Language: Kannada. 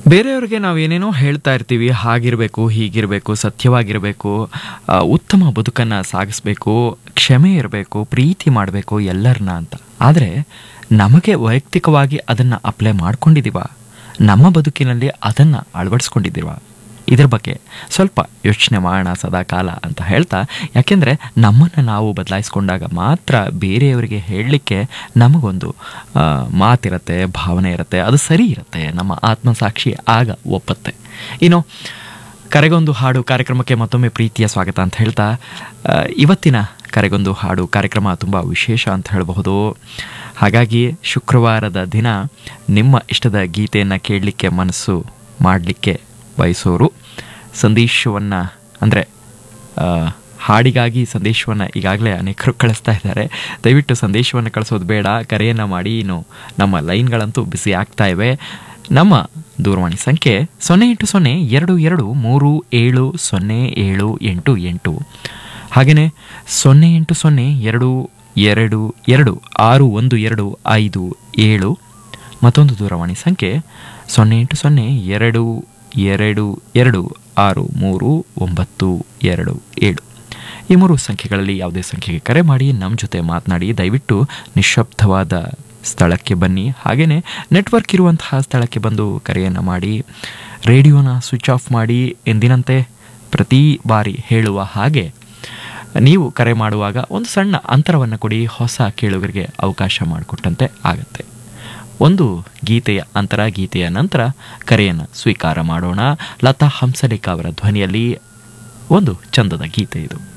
ಬೇರೆಯವ್ರಿಗೆ ನಾವು ಏನೇನೋ ಹೇಳ್ತಾ ಇರ್ತೀವಿ ಹಾಗಿರಬೇಕು ಹೀಗಿರಬೇಕು ಸತ್ಯವಾಗಿರಬೇಕು ಆ, ಉತ್ತಮ ಬದುಕನ್ನು ಸಾಗಿಸ್ಬೇಕು ಕ್ಷಮೆ ಇರಬೇಕು ಪ್ರೀತಿ ಮಾಡಬೇಕು ಎಲ್ಲರನ್ನ ಅಂತ ಆದರೆ ನಮಗೆ ವೈಯಕ್ತಿಕವಾಗಿ ಅದನ್ನು ಅಪ್ಲೈ ಮಾಡ್ಕೊಂಡಿದ್ದೀವ ನಮ್ಮ ಬದುಕಿನಲ್ಲಿ ಅದನ್ನು ಅಳವಡಿಸ್ಕೊಂಡಿದ್ದೀವ ಇದ್ರ ಬಗ್ಗೆ ಸ್ವಲ್ಪ ಯೋಚನೆ ಮಾಡೋಣ ಸದಾ ಕಾಲ ಅಂತ ಹೇಳ್ತಾ ಯಾಕೆಂದರೆ ನಮ್ಮನ್ನು ನಾವು ಬದಲಾಯಿಸ್ಕೊಂಡಾಗ ಮಾತ್ರ ಬೇರೆಯವರಿಗೆ ಹೇಳಲಿಕ್ಕೆ ನಮಗೊಂದು ಆ, ಮಾತಿರತ್ತೆ ಭಾವನೆ ಇರುತ್ತೆ ಅದು ಸರಿ ಇರುತ್ತೆ ನಮ್ಮ ಆತ್ಮಸಾಕ್ಷಿ ಆಗ ಒಪ್ಪತ್ತೆ ಇನ್ನು ಕರೆಗೊಂದು ಹಾಡು ಕಾರ್ಯಕ್ರಮಕ್ಕೆ ಮತ್ತೊಮ್ಮೆ ಪ್ರೀತಿಯ ಸ್ವಾಗತ ಅಂತ ಹೇಳ್ತಾ ಆ, ಇವತ್ತಿನ ಕರೆಗೊಂದು ಹಾಡು ಕಾರ್ಯಕ್ರಮ ತುಂಬ ವಿಶೇಷ ಅಂತ ಹೇಳಬಹುದು ಹಾಗಾಗಿ ಶುಕ್ರವಾರದ ದಿನ ನಿಮ್ಮ ಇಷ್ಟದ ಗೀತೆಯನ್ನು ಕೇಳಲಿಕ್ಕೆ ಮನಸ್ಸು ಮಾಡಲಿಕ್ಕೆ ಬಯಸೋರು ಸಂದೇಶವನ್ನು ಅಂದರೆ ಹಾಡಿಗಾಗಿ ಸಂದೇಶವನ್ನು ಈಗಾಗಲೇ ಅನೇಕರು ಕಳಿಸ್ತಾ ಇದ್ದಾರೆ ದಯವಿಟ್ಟು ಸಂದೇಶವನ್ನು ಕಳಿಸೋದು ಬೇಡ ಕರೆಯನ್ನು ಮಾಡಿ ಇನ್ನು ನಮ್ಮ ಲೈನ್ಗಳಂತೂ ಬಿಸಿ ಆಗ್ತಾ ಇವೆ ನಮ್ಮ ದೂರವಾಣಿ ಸಂಖ್ಯೆ ಸೊನ್ನೆ ಎಂಟು ಸೊನ್ನೆ ಎರಡು ಎರಡು ಮೂರು ಏಳು ಸೊನ್ನೆ ಏಳು ಎಂಟು ಎಂಟು ಹಾಗೆಯೇ ಸೊನ್ನೆ ಎಂಟು ಸೊನ್ನೆ ಎರಡು ಎರಡು ಎರಡು ಆರು ಒಂದು ಎರಡು ಐದು ಏಳು ಮತ್ತೊಂದು ದೂರವಾಣಿ ಸಂಖ್ಯೆ ಸೊನ್ನೆ ಎಂಟು ಸೊನ್ನೆ ಎರಡು ಎರಡು ಎರಡು ಆರು ಮೂರು ಒಂಬತ್ತು ಎರಡು ಏಳು ಈ ಮೂರು ಸಂಖ್ಯೆಗಳಲ್ಲಿ ಯಾವುದೇ ಸಂಖ್ಯೆಗೆ ಕರೆ ಮಾಡಿ ನಮ್ಮ ಜೊತೆ ಮಾತನಾಡಿ ದಯವಿಟ್ಟು ನಿಶ್ಶಬ್ದವಾದ ಸ್ಥಳಕ್ಕೆ ಬನ್ನಿ ಹಾಗೆಯೇ ನೆಟ್ವರ್ಕ್ ಇರುವಂತಹ ಸ್ಥಳಕ್ಕೆ ಬಂದು ಕರೆಯನ್ನು ಮಾಡಿ ರೇಡಿಯೋನ ಸ್ವಿಚ್ ಆಫ್ ಮಾಡಿ ಎಂದಿನಂತೆ ಪ್ರತಿ ಬಾರಿ ಹೇಳುವ ಹಾಗೆ ನೀವು ಕರೆ ಮಾಡುವಾಗ ಒಂದು ಸಣ್ಣ ಅಂತರವನ್ನು ಕೊಡಿ ಹೊಸ ಕೇಳುಗರಿಗೆ ಅವಕಾಶ ಮಾಡಿಕೊಟ್ಟಂತೆ ಆಗತ್ತೆ ಒಂದು ಗೀತೆಯ ಅಂತರ ಗೀತೆಯ ನಂತರ ಕರೆಯನ್ನು ಸ್ವೀಕಾರ ಮಾಡೋಣ ಲತಾ ಹಂಸಲೇಖ ಅವರ ಧ್ವನಿಯಲ್ಲಿ ಒಂದು ಚಂದದ ಗೀತೆ ಇದು